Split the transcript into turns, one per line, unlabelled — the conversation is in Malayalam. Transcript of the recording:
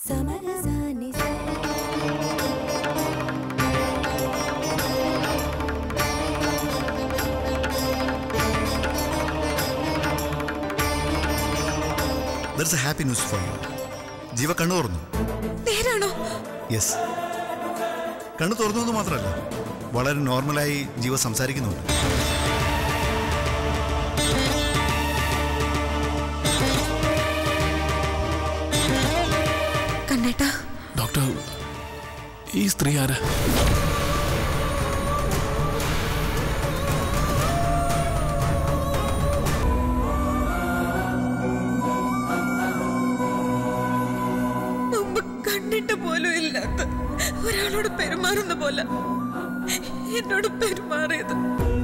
സമരസാനി സ
ദർസ് a happy news for you ജീവ കണ്ണു തുറന്നു
നേരാണോ
യെസ് കണ്ണു തുറന്നു എന്ന് മാത്രമല്ല വളരെ നോർമലായി ജീവ സംസാരിക്കുന്നുണ്ട്
കണ്ണേട്ടാ
ഡോക്ടർ ഈ സ്ത്രീ ആരാ
മുമ്പ് കണ്ടിട്ട് പോലും ഇല്ലാത്ത ഒരാളോട് പെരുമാറുന്ന പോലെ എന്നോട് പെരുമാറിയത്